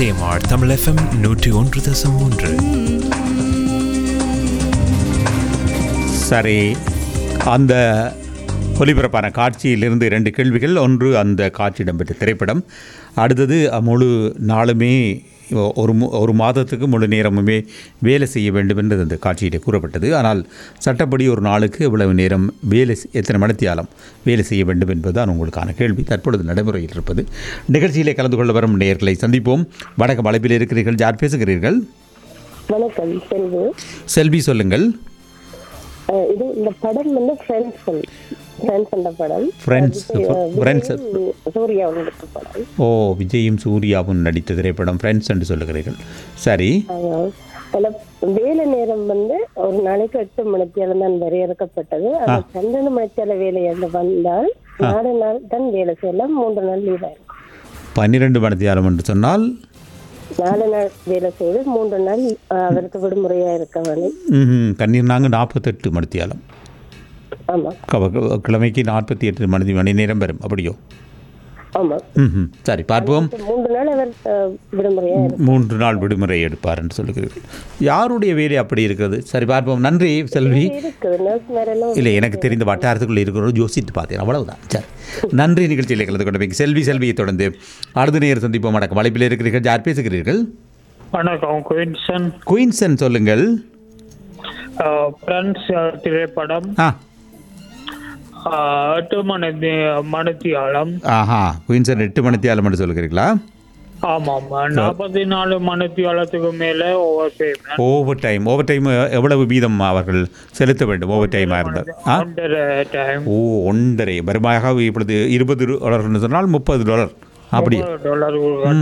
CMR Tamil FM நூற்றி ஒன்று தசம் மூன்று சரி அந்த ஒலிபரப்பான காட்சியிலிருந்து இரண்டு கேள்விகள் ஒன்று அந்த காட்சி இடம்பெற்ற திரைப்படம் அடுத்தது முழு நாளுமே ஒரு மு- ஒரு மாதத்துக்கு முழு நேரமுமே வேலை செய்ய வேண்டும் என்று அந்த காட்சியிலே கூறப்பட்டது ஆனால் சட்டப்படி ஒரு நாளுக்கு எவ்வளவு நேரம் வேலை செ- எத்தனை மணித்தியாலம் வேலை செய்ய வேண்டும் என்பதுதான் உங்களுக்கான கேள்வி தற்பொழுது நடைமுறையில் இருப்பது நிகழ்ச்சியிலே கலந்து கொள்ள வரும் நேயர்களை சந்திப்போம் வடக்கு அழைப்பில் இருக்கிறீர்கள் யார் பேசுகிறீர்கள் வணக்கம் செல்வி செல்வி சொல்லுங்கள் அஹ் இது இந்த படம் வந்து ஃப்ரெண்ட்ஸ் ஃப்ரெண்ட்ஸ் என்ற படம் Friends, விஜய், அஹ் Friends. விஜயும் சூர்யாவும் எடுத்த படம் ஓ விஜயும் சூர்யாவும் நடித்த திரைப்படம் ஃப்ரெண்ட்ஸ் என்று சொல்லுகிறீர்கள் சரி அஹ் அதுல வேலை நேரம் வந்து ஒரு நாளைக்கு எட்டு மணித்தியாலம் தான் வரையறுக்கப்பட்டது அந்த பன்னெண்டு மணித்தியால வேலை என்று வந்தால் நாலு நாள் தான் வேலை செய்யலாம் மூன்று நாள் லீவ் இருக்கும் பன்னிரெண்டு மணித்தியாலம் என்று சொன்னால் நாலு நாள் வேலை செய்து மூன்று நாள் அஹ், அவருக்கு விடுமுறையா இருக்க வேணும் ம்ஹும், கண்ணீர் நாங்கள் நாற்பத்தெட்டு மணித்தியாலம் ஆமா க- கிழமைக்கு நாற்பத்தி எட்டு மணி மணி நேரம் வரும் அப்படியோ ஆமா ம்ஹும். சரி பார்ப்போம் மூன்று நாள் அவர் அஹ், விடுமுறையா இருக்கும் மூன்று நாள் விடுமுறை எடுப்பார் என்று சொல்லுகிறீர்கள் யாருடைய வேலை அப்படி இருக்கிறது சரி பார்ப்போம் நன்றி செல்வி இருக்குது நர்ஸ் மேரெல்லாம் இல்லை எனக்கு தெரிந்த வட்டாரத்துக்குள்ள இருக்கிறோம் யோசித்து பார்த்தேன் அவ்வளவுதான் சரி நன்றி நிகழ்ச்சியில் கலந்து கொண்டு போய் செல்வி செல்வியை தொடர்ந்து அடுத்த நேரம் சந்திப்போம் அடக்கம் வலைப்பில் இருக்கிறீர்கள் யார் பேசுகிறீர்கள் வணக்கம் குயின்சன் குயின்சன் சொல்லுங்கள் ஃப்ரெண்ட்ஸ் திரைப்படம் ஆ அஹ், எட்டு மணி மணித்தியாலம் ஆஹா குயின்சன் எட்டு மணித்தியாலம் என்று சொல்லுகிறீர்களா ஆமாம் நாற்பத்தி நாலு மணித்தியாலத்துக்கு மேலே over payment over time over time எவ்வளவு வீதம் அவர்கள் செலுத்த வேண்டும் ஓவர் டைமாக இருந்தது ஆ ஒன்றரை டைம் ஓ ஒன்றரை வருமாயாக இப்பொழுது இருபது டாலர்னு சொன்னால் முப்பது டாலர் அப்படி டாலர்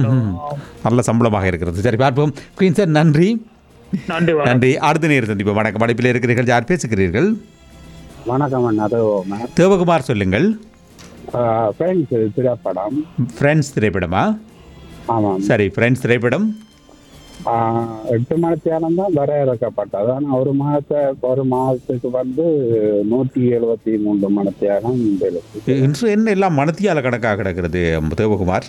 நல்ல சம்பளமாக இருக்கிறது சரி பார்ப்போம் குயின்சன் நன்றி நன்றி வணக்கம். நன்றி அடுத்த நேரம் சந்திப்போம் வணக்கம் அடைப்பில் இருக்கிறீர்கள் யார் பேசுகிறீர்கள் வணக்கம் அண்ணா அது மேம் தேவகுமார் சொல்லுங்கள் ஃப்ரெண்ட்ஸ் திரைப்படம் ஃப்ரெண்ட்ஸ் திரைப்படமா ஆமாம் சரி ஃப்ரெண்ட்ஸ் திரைப்படம் ஆஹ் எட்டு மணித்தியாலம் தான் வரையறுக்கப்பட்டது ஆனால் ஒரு மாதத்தை ஒரு மாதத்துக்கு வந்து நூற்றி எழுபத்தி மூன்று மணித்தியாலம் வேலை செய்யுது. இன்று என்ன எல்லாம் மனத்தியால கணக்காக கிடக்கிறது தேவகுமார்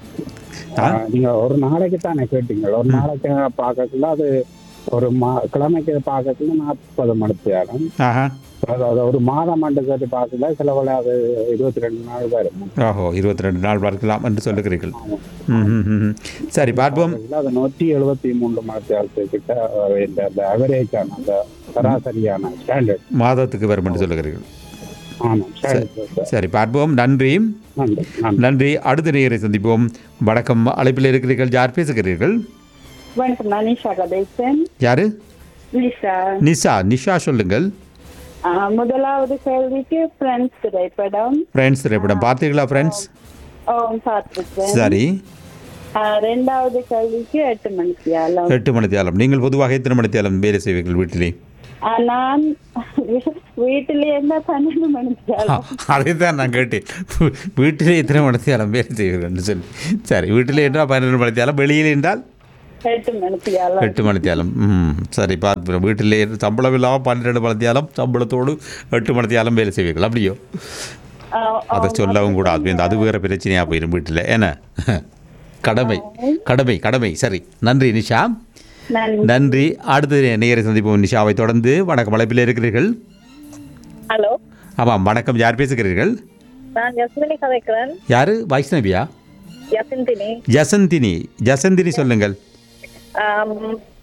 ஆ ஆஹ் நீங்க ஒரு நாளைக்கு தானே கேட்டீங்க ஒரு நாளைக்கு பார்க்கக்குள்ள அது ஒரு மா கிழமைக்கு பார்க்கக்குள்ள நாற்பது மணித்தியாலம் ஆஹா அது அது ஒரு மாதம் ஆண்டு கேட்டு பார்க்கல சில வேளை அது இருபத்தி ரெண்டு நாள் வரும் ஓஹோ இருபத்தி ரெண்டு நாள் பார்க்கலாம் என்று சொல்லுகிறீர்கள் ம், ம், ம், ம். சரி பார்ப்போம் அது நூற்றி எழுபத்தி மூன்று மணித்தியாலத்துக்கிட்ட இந்த அந்த அவரேஜான அந்த சராசரியான ஸ்டாண்டர்ட் மாதத்துக்கு வரும் என்று சொல்லுகிறீர்கள் ஆமாம் ஸ்டாண்டர்ட் சரி பார்ப்போம் நன்றி நன்றி நன்றி நன்றி அடுத்த நேரை சந்திப்போம் வணக்கம் அழைப்பில் இருக்கிறீர்கள் யார் பேசுகிறீர்கள் வணக்கம் நான் நிஷா கதேசன் யாரு நிஷா நிஷா நிஷா சொல்லுங்கள் ஆ, முதலாவது கேள்விக்கு ஃப்ரெண்ட்ஸ் திரைப்படம் ஃப்ரெண்ட்ஸ் திரைப்படம் பார்த்தீங்களா ஃப்ரெண்ட்ஸ் ஓ பார்த்துருக்கேன் சரி ஆ, ரெண்டாவது கேள்விக்கு எட்டு மணிக்கு ஆலம் எட்டு மணி தியாலம் நீங்கள் பொதுவாக எத்தனை மணி தியாலம் வேலை செய்வீர்கள் வீட்டிலே ஆ, நான் வீட்டிலே இருந்தா பன்னெண்டு மணிக்கு ஆலம் அதை தான் நான் கேட்டேன் வீட்டிலே எத்தனை மணி தியாலம் வேலை செய்வீர்கள் சொல்லி சரி வீட்டிலே என்றால் பன்னெண்டு மணி தியாலம் வெளியில் என்றால் எட்டு மணிக்கு ஆலம் எட்டு மணி தியாலம் ம் சரி பார்த்து வீட்டிலே சம்பளம் இல்லாமல் பன்னிரெண்டு மணி தியாலம் சம்பளத்தோடு எட்டு மணி தியாலம் வேலை செய்வீர்கள் அப்படியோ ஆ, அதை சொல்லவும் கூடாது இந்த அது வேறு பிரச்சனையாக போயிடும் வீட்டில் என்ன கடமை கடமை கடமை சரி நன்றி நிஷா நான் நன்றி அடுத்து நேரை சந்திப்போம் நிஷாவை தொடர்ந்து வணக்கம் அழைப்பில் இருக்கிறீர்கள் ஹலோ ஆமாம் வணக்கம் யார் பேசுகிறீர்கள் நான் யஸ்மினி கதைக்கிறேன் யார் வைஷ்ணவியா யசிந்தினி ஜசந்தினி ஜசந்தினி சொல்லுங்கள் ஆம்,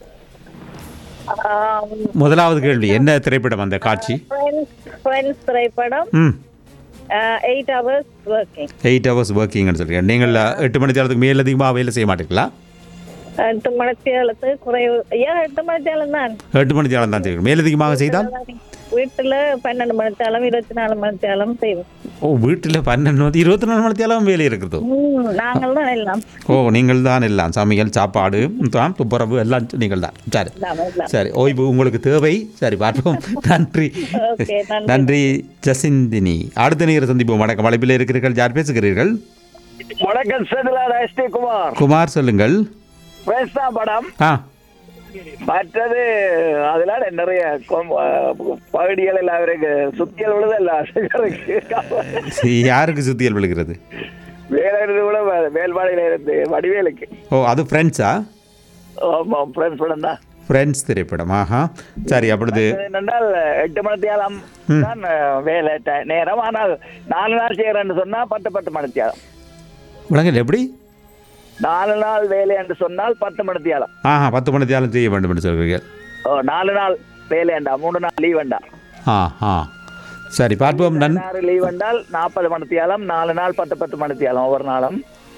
ஆம், முதலாவது கேள்வி என்ன திரைப்படம் அந்த காட்சி Friends Friends திரைப்படம் ம் eight hours working eight hours ஒர்க்கிங்னு சொல்லுங்கள் நீங்கள் எட்டு மணி நேரத்துக்கு மேல் அதிகமாக வேலை செய்ய மாட்டீங்களா எட்டு மணித்தேலத்து குறைவு ஏன் எட்டு மணித்தேலம் தான் எட்டு மணி நேரம் தான் செய்வீர்கள் மேல் அதிகமாக செய்தால் வீட்டுல பன்னெண்டு மணித்தேலம் இருபத்தி நாலு மணித்தேலம் செய்வோம் ஓ வீட்டில் பன்னெண்டு மணி இருபத்தி நாலு மணி நேரம் வேலை இருக்குது ம், நாங்கள் தான் எல்லாம் ஓ நீங்கள் தான் எல்லாம் சமையல் சாப்பாடு தான் துப்புரவு எல்லாம் நீங்கள் தான் சரி எல்லாம் எல்லாம் சரி ஓய்வு உங்களுக்கு தேவை சரி பார்ப்போம் நன்றி Okay, நன்றி. நன்றி ஜசிந்தினி அடுத்த நேரம் சந்திப்போம் வணக்கம் வலைப்பில் இருக்கிறீர்கள் யார் பேசுகிறீர்கள் வணக்கம் செந்திலார் எஸ் டி குமார் குமார் சொல்லுங்கள் பேசா படம் ஆ மற்றது அதுல நிறைய கொம்- பகுதிகள் எல்லாம் அவருக்கு சுத்தியல் விழுதல்ல யாருக்கு சுத்தியல் விழுகிறது வேலை இருந்து கூட வே- வேல்பாடியில இருந்து வடிவேலுக்கு ஓ அது ஃப்ரெண்ட்ஸா ஆமாம் ஃப்ரெண்ட்ஸ் படம் தான் ஃப்ரெண்ட்ஸ் திரைப்படம் ஆஹா சரி அப்பொழுது என்னென்றால் எட்டு மணித்தியாலம் தான் அஹ், வேலை ட- நேரம் ஆனால் நாலு நாள் செய்யறேன்னு சொன்னா பத்து பத்து மணித்தியாலம் விளங்கல் எப்படி நாலு நாள் வேலை என்று சொன்னால் பத்து மணித்தியாலம் ஆஹா பத்து மணி தியாலம் செய்ய வேண்டும் என்று சொல்கிறீர்கள் ஓ நாலு நாள் வேலை வேண்டா மூணு நாள் லீவ் வேண்டா ஆ ஆ சரி பார்ப்போம் நன் பதினாறு லீவ் என்றால் நாற்பது மணித்தியாலம் நாலு நாள் பத்து பத்து மணித்தியாலம் ஒவ்வொரு நாளும்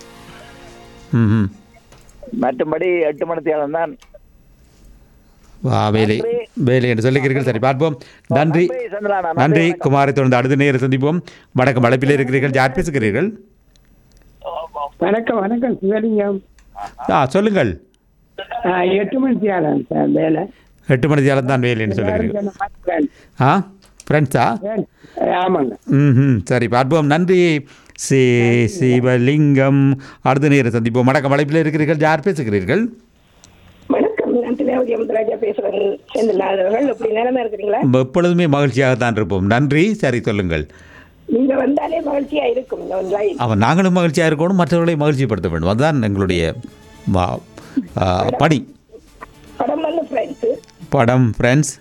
ம் ம் மற்றும்படி எட்டு மணித்தியாலம் தான் வா வேலை வேலை என்று சொல்லுகிறீர்கள் சரி பார்ப்போம் நன்றி நன்றி, சந்திரனா. நன்றி, நன்றி வணக்கம். குமாரை தொடர்ந்து அடுத்த நேரம் சந்திப்போம் வணக்கம் அழைப்பில் இருக்கிறீர்கள் யார் பேசுகிறீர்கள் வணக்கம் வணக்கம் சிவலிங்கம் ஆ சொல்லுங்கள் ஆ, எட்டு மணி தியானம் சார் வேலை எட்டு மணி தியாலம் தான் வேலை என்று சொல்லுகிறீர்கள் சொன்ன மாதிரி friend. ஆ ஃப்ரெண்ட்ஸா friend. ஆமாங்க ம் சரி பார்ப்போம் நன்றி சி சிவலிங்கம் அடுத்த நேரம் சந்திப்போம் வணக்கம் அழைப்பில் இருக்கிறீர்கள் யார் பேசுகிறீர்கள் வணக்கம் நான் திலேவதி அமுதராஜா பேசுறேன் சேர்ந்தில்லாதவர்கள் இப்படி நிலைமை இருக்கிறீங்களா எப்பொழுதுமே மகிழ்ச்சியாகத்தான் இருப்போம் நன்றி சரி சொல்லுங்கள் நீங்க வந்தாலே மகிழ்ச்சியா இருக்கும் இந்த ஒரு line. அவன் நாங்களும் மகிழ்ச்சியாக இருக்கணும் மற்றவர்களை மகிழ்ச்சிப்படுத்த வேண்டும் அதுதான் எங்களுடைய வா- ஆ, பணி படம் வந்து ஃப்ரெண்ட்ஸ் படம் ஃப்ரெண்ட்ஸ்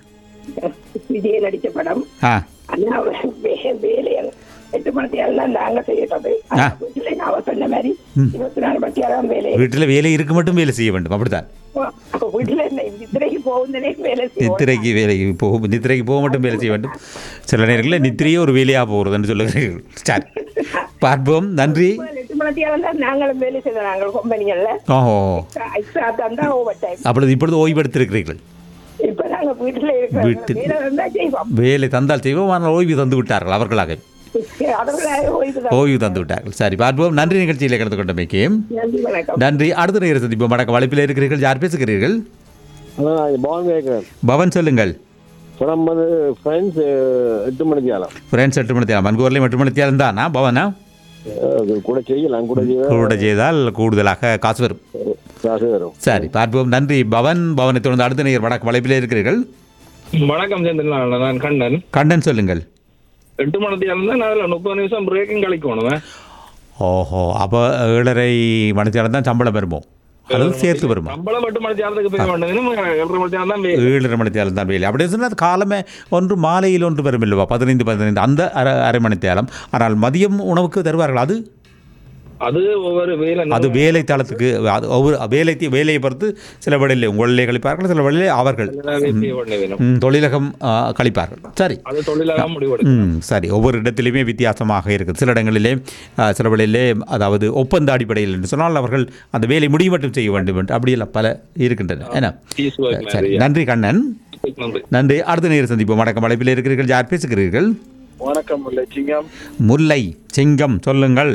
விஜய் நடிச்ச படம் ஆ ஆனா வே- வேலையை எட்டு மணி தேவை நாங்க செய்யறது ஆனா வீட்டுல நான் சொன்ன மாதிரி இருபத்தி நாலு மணி தேவை வேலை வீட்டில் வேலை இருக்க மட்டும் வேலை செய்ய வேண்டும் அப்படித்தான் அப்ப வீட்டுல என்ன நித்திரைக்கு போகுந்தனே வேலை செய்வோம் நித்திரைக்கு வேலைக்கு போக நித்திரைக்கு போக மட்டும் வேலை செய்ய வேண்டும் சில நேரங்களில் நித்திரையே ஒரு வேலையாக போகிறதுன்னு சொல்லுகிறீர்கள் சரி பார்ப்போம் நன்றி எட்டு மணி தேவை தான் நாங்களும் வேலை செய்தோம் நாங்கள் கம்பெனிகள்ல ஓஹோ எக்ஸ்ட்ரா தந்தா ஓவர் டைம் அப்பொழுது இப்பொழுது ஓய்வெடுத்திருக்கிறீர்கள் இப்ப நாங்க வீட்டுல இருக்கிறோம் வீட்டு- வேலை வந்தா செய்வோம் வேலை தந்தால் செய்வோம் ஆனால் ஓய்வு தந்து விட்டார்கள் அவர்களாக அதனால ஓய்வு தான் ஓய்வு தந்து விட்டார்கள் சரி பார்ப்போம் நன்றி நிகழ்ச்சியில் கலந்து கொண்டமைக்கு நன்றி வணக்கம் நன்றி அடுத்த நேரம் சந்திப்போம் வணக்கம் வளைப்பில் இருக்கிறீர்கள் யார் பேசுகிறீர்கள் பவன் கேட்குறேன் பவன் சொல்லுங்கள் படம் வந்து ஃப்ரெண்ட்ஸ் எட்டு மணிக்கு ஆகலாம் ஃப்ரெண்ட்ஸ் எட்டு மணி தேவை மன்கூரில் எட்டு மணி தேவை தானா பவனா கூட செய்யலாம் கூட கூட செய்தால் கூடுதலாக காசு வரும் காசு வரும் சரி பார்ப்போம் நன்றி பவன் பவனை தொடர்ந்து அடுத்த நேர் வணக்கம் வளைப்பில் இருக்கிறீர்கள் வணக்கம் சந்திரன் நான் கண்ணன் கண்டன் சொல்லுங்கள் எட்டு மணித்தியாலம் தான் அதில் முப்பது நிமிஷம் பிரேக்கும் கழிக்கணுமே ஓஹோ அப்போ ஏழரை மணித்தேரம் தான் சம்பளம் வருமோ அல்லது சேர்த்து வருமா சம்பளம் எட்டு மணித்தியாலத்துக்கு போய் வேண்டியது ஏழரை மணித்தியாலம் தான் வேலை. ஏழரை மணித்தேரம் தான் வேலை அப்படி சொன்னால் அது காலமே ஒன்று மாலையில் ஒன்று வரும் இல்லவா பதினைந்து பதினைந்து அந்த அரை அரை மணித்தேரம் ஆனால் மதியம் உணவுக்கு தருவார்கள் அது அது ஒவ்வொரு வேலை அது வேலை தளத்துக்கு அது ஒவ்வொரு வேலை வேலையை பொறுத்து சில வழியில் உங்களிலே கழிப்பார்கள் சில வழியிலே அவர்கள் செய்ய வேண்டியது ம், தொழிலகம் ஆ, கழிப்பார்கள் சரி அது தொழிலாக முடிவெடுக்கும் ம் சரி ஒவ்வொரு இடத்திலுமே வித்தியாசமாக இருக்குது சில இடங்களிலே ஆ, சில வழியிலே அதாவது ஒப்பந்த அடிப்படையில் என்று சொன்னால் அவர்கள் அந்த வேலை முடிவு மட்டும் செய்ய வேண்டும் என்று அப்படியெல்லாம் பல இருக்கின்றன என்ன Piece work சரி மாதிரியா? நன்றி கண்ணன் நன்றி நன்றி அடுத்த நேரம் சந்திப்போம் வணக்கம் அழைப்பில் இருக்கிறீர்கள் யார் பேசுகிறீர்கள் வணக்கம் லட்சிங்கம் முல்லை சிங்கம் சொல்லுங்கள்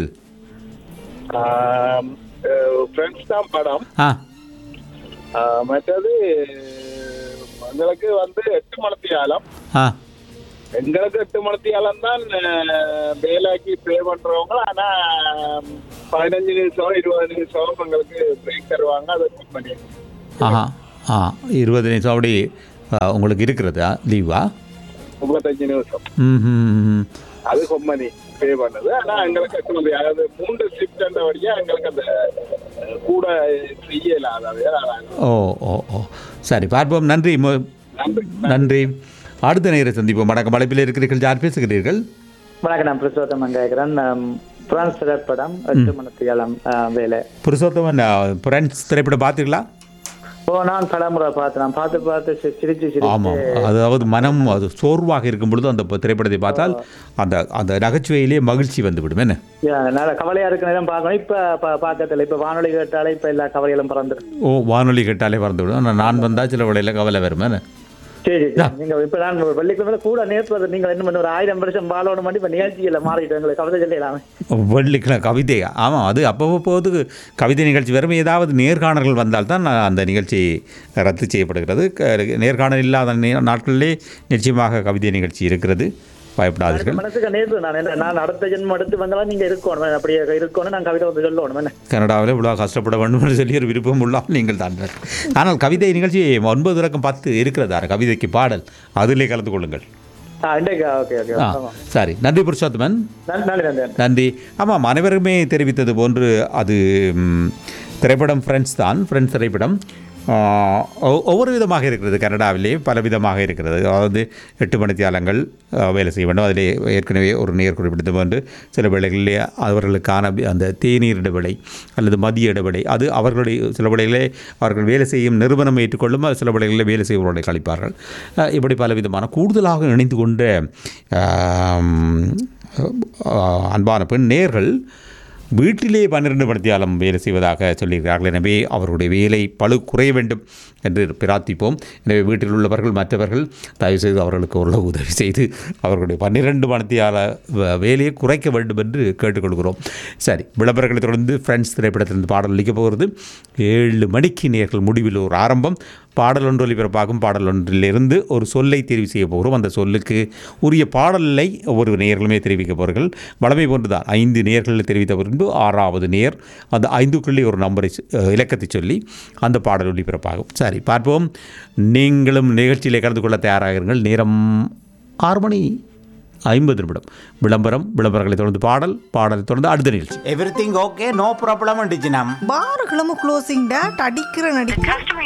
ஃப்ரெண்ட்ஸ் தான் படம் ஆ ஆஹ் மற்றது எங்களுக்கு வந்து எட்டு மணத்தியாலம் ஆ எங்களுக்கு எட்டு மணத்தியாலம் தான் ஆஹ், வேலைக்கு பே பண்றவங்க ஆனா பதினஞ்சு நிமிஷம் இருபது நிமிஷம் எங்களுக்கு பிரேக் தருவாங்க அதை புக் பண்ணி ஆஹா ஆ இருபது நிமிஷம் அப்படி ஆ, உங்களுக்கு இருக்கிறதா லீவா முப்பத்தஞ்சு நிமிஷம் ம் ம், ம். அது கம்பெனி பே பண்ணது ஆனா எங்களுக்கு எட்டு மணி அதாவது மூன்று ஷிஃப்ட் அந்த வழியா எங்களுக்கு அந்த அஹ், கூட செய்யல அதாவது ஓ ஓ ஓ சரி பார்ப்போம் நன்றி மு- நன்றி அடுத்த நேரம் சந்திப்போம் வணக்கம் அழைப்பில் இருக்கிறீர்கள் யார் பேசுகிறீர்கள் வணக்கம் நான் பிரசோத்தம் கேட்குறேன் பிரான்ஸ் திரைப்படம் எட்டு மணிக்கு ஏழாம் வேலை புருஷோத்தமன் ஃப்ரெண்ட்ஸ் திரைப்படம் பார்த்தீங்களா ஓ நான் பலமுறை பார்த்தேன் நான் பார்த்து பார்த்து சி- சிரிச்சு ஆமாம் சிரிச்சு அதாவது மனம் அது சோர்வாக இருக்கும் பொழுது அந்த ப- திரைப்படத்தை பார்த்தால் அந்த அந்த நகைச்சுவையிலே மகிழ்ச்சி வந்துவிடும் என்ன யா, நல்ல கவலையா இருக்க நேரம் பார்க்கணும் இப்ப பா- பார்க்கறதில்ல இப்ப வானொலி கேட்டாலே இப்ப எல்லா கவலைகளும் பறந்து ஓ வானொலி கேட்டாலே மறந்துவிடும் ஆனால் நான் வந்தால் சில வேளையில் கவலை வரும் என்ன சரி சரி. நீங்க இப்ப நான் வெள்ளிக்கிழமை கூட நேற்று நீங்க என்ன பண்ண ஒரு ஆயிரம் வருஷம் வாழணும் பண்ணி இப்ப நிகழ்ச்சியில மாறிட்டு எங்களுக்கு கவலை சொல்லலாமே வெள்ளிக்கிழமை கவிதை ஆமாம் அது அப்பப்போ போது கவிதை நிகழ்ச்சி வரும் ஏதாவது நேர்காணல்கள் வந்தால்தான் நான் அந்த நிகழ்ச்சி ரத்து செய்யப்படுகிறது க- நேர்காணல் இல்லாத நே- நாட்களிலே நிச்சயமாக கவிதை நிகழ்ச்சி இருக்கிறது பயப்படாதீர்கள் மனசுக்கு நேற்று நான் என்ன நான் அடுத்த ஜென்மம் எடுத்து வந்தாலும் நீங்க இருக்கணும் அப்படியே இருக்கணும் நான் கவிதை வந்து சொல்லணும் என்ன கனடாவில் இவ்வளோ கஷ்டப்பட வேண்டும் என்று சொல்லி ஒரு விருப்பம் உள்ளால் நீங்கள் தான் ஆனால் கவிதை நிகழ்ச்சி ஒன்பது இலக்கம் பத்து இருக்கிறதா கவிதைக்கு பாடல் அதிலே கலந்து கொள்ளுங்கள் ஆ இன்றைக்கு ஓகே ஓகே ஆ ஆமா சரி நன்றி புருஷோத்தமன் நன்றி நன்றி நன்றி நன்றி ஆமாம் அனைவருமே தெரிவித்தது போன்று அது ம், திரைப்படம் ஃப்ரெண்ட்ஸ் தான் ஃப்ரெண்ட்ஸ் திரைப்படம் ஆ, ஒ- ஒவ்வொரு விதமாக இருக்கிறது கனடாவிலே பல விதமாக இருக்கிறது அதாவது எட்டு மணித்தியாலங்கள் ஆ, வேலை செய்ய வேண்டும் அதிலே ஏற்கனவே ஒரு நேர் குறிப்பிட்டது போன்று சில வேளைகளிலே அவர்களுக்கான பி- அந்த தேநீர் இடைவெளி அல்லது மதிய இடைவெளி அது அவர்களுடைய சில வேளைகளிலே அவர்கள் வேலை செய்யும் நிறுவனம் ஏற்றுக்கொள்ளும் அது சில வேளைகளில் வேலை செய்வர்களை கழிப்பார்கள் ஆ, இப்படி பல விதமான கூடுதலாக இணைந்து கொண்ட ஆம், ஆ, அன்பான பெண் நேர்கள் வீட்டிலே பன்னிரண்டு மணித்தியாலம் வேலை செய்வதாக சொல்லியிருக்கிறார்கள் எனவே அவருடைய வேலை பளு குறைய வேண்டும் என்று பிரார்த்திப்போம் எனவே வீட்டில் உள்ளவர்கள் மற்றவர்கள் தயவுசெய்து அவர்களுக்கு ஓரளவு உதவி செய்து அவர்களுடைய பன்னிரண்டு மணித்தியால வ- வேலையை குறைக்க வேண்டும் என்று கேட்டுக்கொள்கிறோம் சரி விளம்பரங்களை தொடர்ந்து ஃப்ரெண்ட்ஸ் திரைப்படத்திலிருந்து பாடல் அளிக்கப் போகிறது ஏழு மணிக்கு நேர்கள் முடிவில் ஒரு ஆரம்பம் பாடல் ஒன்று ஒலிபரப்பாகும் பாடல் ஒன்றிலிருந்து ஒரு சொல்லை தெரிவு செய்ய போகிறோம் அந்த சொல்லுக்கு உரிய பாடலை ஒவ்வொரு நேர்களுமே தெரிவிக்க போகிறார்கள் வளமை போன்றுதான் ஐந்து நேர்களில் தெரிவித்த பின்பு ஆறாவது நேர் அந்த ஐந்துக்குள்ளே ஒரு நம்பரை சொ- அஹ், இலக்கத்தை சொல்லி அந்த பாடல் ஒலிபரப்பாகும் சரி பார்ப்போம் நீங்களும் நிகழ்ச்சியிலே கலந்து கொள்ள தயாராகிறீர்கள் நேரம் ஆறு மணி ஐம்பது நிமிடம் விளம்பரம் விளம்பரங்களை தொடர்ந்து பாடல் பாடலை தொடர்ந்து அடுத்த நிகழ்ச்சி எவ்ரிதிங் ஓகே நோ ப்ராப்ளம் டிஜினம் பாருகளும் க்ளோசிங் டேட் அடிக்கிற நடி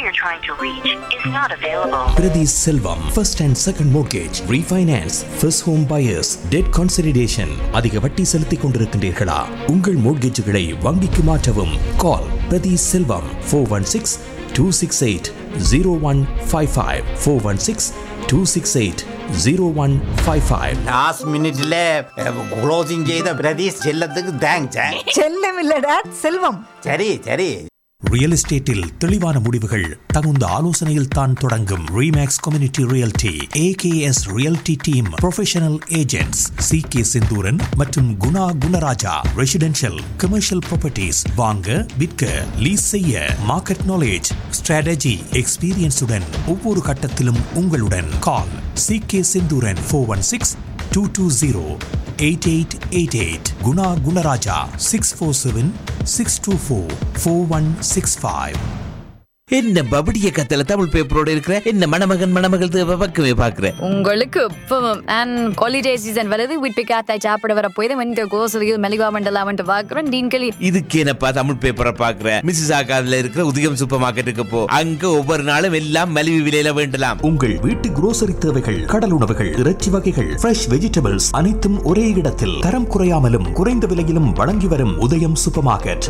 Priti Selvam, first and second mortgage, refinance, first home buyers, debt consolidation. அதிக வட்டி செலுத்திக் கொண்டிருக்கின்றீர்களா உங்கள் மோட்கேஜுகளை வங்கிக்கு மாற்றவும் call Prathi Selvam four one six two six eight zero one five five four one six two six eight zero one five five last மினிட்ல closing செய்த பிரதீஷ் செல்லத்துக்கு thanks செல்லம் இல்ல டேட் செல்வம் சரி சரி ரியல் எஸ்டேட்டில் தெளிவான முடிவுகள் தகுந்த ஆலோசனையில் தான் தொடங்கும் Remax community realty AKS realty team professional agents C K Senthooran மற்றும் Guna Gunarajah residential commercial properties வாங்க விற்க லீஸ் செய்ய மார்க்கெட் நாலேஜ் ஸ்ட்ராட்டஜி எக்ஸ்பீரியன்ஸுடன் ஒவ்வொரு கட்டத்திலும் உங்களுடன் call C K Senthooran four one six two two zero eight eight eight eight Guna Gunarajah six four seven six two four four one six five என்ன பபடிய கத்தல தமிழ் பேப்பரோட இருக்கிற என்ன மணமகன் மணமகள் தேவை பக்கமே பாக்குறேன் உங்களுக்கு இப்பவும் அண்ட் ஹாலிடே சீசன் வருது வீட்டு காத்தாய் சாப்பிட வர போய் இந்த கோசலியில் மெலிவா மண்டலாமன்ட்டு பார்க்குறோம் டீன்களி இதுக்கு என்னப்பா தமிழ் பேப்பரை பாக்குற மிஸ்ஸஸ் ஆகாதுல இருக்கிற உதயம் சூப்பர் மார்க்கெட்டுக்கு போ அங்க ஒவ்வொரு நாளும் எல்லாம் மலிவு விலையில வேண்டலாம் உங்கள் வீட்டு grocery தேவைகள் கடல் உணவுகள் இறைச்சி வகைகள் ஃப்ரெஷ் வெஜிடபிள்ஸ் அனைத்தும் ஒரே இடத்தில் தரம் குறையாமலும் குறைந்த விலையிலும் வழங்கி வரும் உதயம் சூப்பர் மார்க்கெட்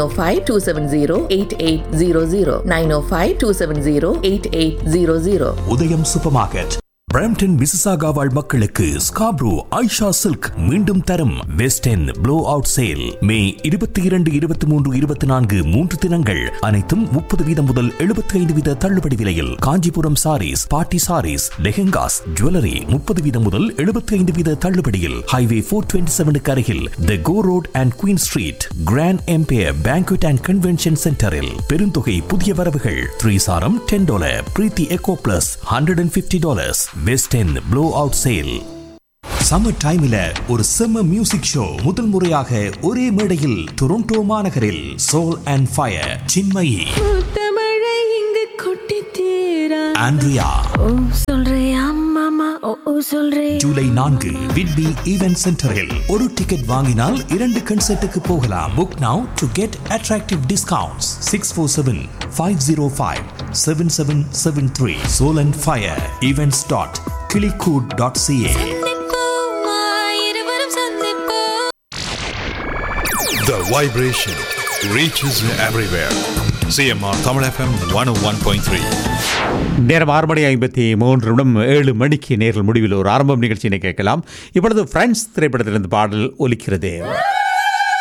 905-270-8800 905-270-8800 உதயம் சூப்பர் மார்க்கெட் பிரம்டன் மிசிசாகா வாழ் மக்களுக்கு ஸ்காப்ரோ ஐஷா சில்க் மீண்டும் தரும் west end blow out sale May இருபத்தி இரண்டு இருபத்தி மூன்று இருபத்தி நான்கு மூன்று தினங்கள் அனைத்தும் முப்பது வீதம் முதல் எழுபத்தி ஐந்து வீத தள்ளுபடி விலையில் காஞ்சிபுரம் சாரீஸ் பாட்டி சாரீஸ் லெஹெங்காஸ் ஜுவல்லரி முப்பது வீதம் முதல் எழுபத்தி ஐந்து வீத தள்ளுபடியில் ஹைவே ஃபோர் டுவெண்ட்டி செவனுக்கு அருகில் the go road and queen street grand empire banquet and convention சென்டரில் பெருந்தொகை புதிய வரவுகள் த்ரீ சாரம் டென் டாலர் பிரீத்தி echo plus hundred and fifty dollars west end blow out sale summer டைம்ல ஒரு செம்ம மியூசிக் ஷோ முதல் முறையாக ஒரே மேடையில் டொரண்டோ மாநகரில் சோல் அண்ட் ஃபயர் சின்மயி தமிழை இங்கு கொட்டி தீரா ஆண்ட்ரியா ஓ சொல்றியா மாமா ஓ ஓ சொல்றே ஜூலை நான்கு விட்பி ஈவென்ட் சென்டரில் ஒரு டிக்கெட் வாங்கினால் இரண்டு கன்சர்ட்டுக்கு போகலாம் book now to get attractive discounts six four seven five zero five seven seven seven three soul and fire events dot கிளிகூட் டாட் சிஏ இருவரும் சந்திப்போம் The vibration reaches everywhere. CMR Tamil FM 101.3. நேரம் ஆறு மணி ஐம்பத்தி மூன்று நிமிடம் ஏழு மணிக்கு நேரில் முடிவில் ஒரு ஆரம்பம் நிகழ்ச்சியினை கேட்கலாம் இப்பொழுது ஃப்ரெண்ட்ஸ் திரைப்படத்திலிருந்து பாடல் ஒலிக்கிறது